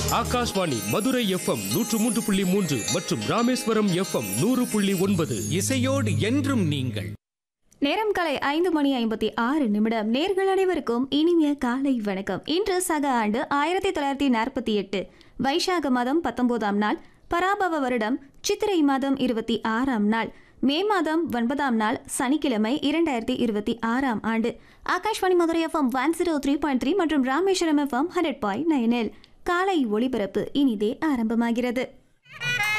Akashvani Madurai FM நூற்று மூன்று புள்ளி மூன்று மற்றும் ராமேஸ்வரம் எஃப்எம் நூறு புள்ளி ஒன்பது இசையோடு என்றும் நீங்கள் நேரம் காலை ஐந்து மணி ஐம்பத்தி ஆறு நிமிடம் நேர்கள் அனைவருக்கும் இனிமைய காலை வணக்கம் இன்று சக ஆண்டு ஆயிரத்தி தொள்ளாயிரத்தி நாற்பத்தி எட்டு வைசாக மாதம் பத்தொன்பதாம் நாள் பராபவ வருடம் சித்திரை மாதம் இருபத்தி ஆறாம் நாள் மே மாதம் ஒன்பதாம் நாள் சனிக்கிழமை இரண்டாயிரத்தி இருபத்தி ஆறாம் ஆண்டு Akashvani Madurai FM one zero three point three மற்றும் ராமேஸ்வரம் எஃப்எம் ஹண்ட்ரட் பாயிண்ட் நைனில் காலை ஒளிபரப்பு இனிதே ஆரம்பமாகிறது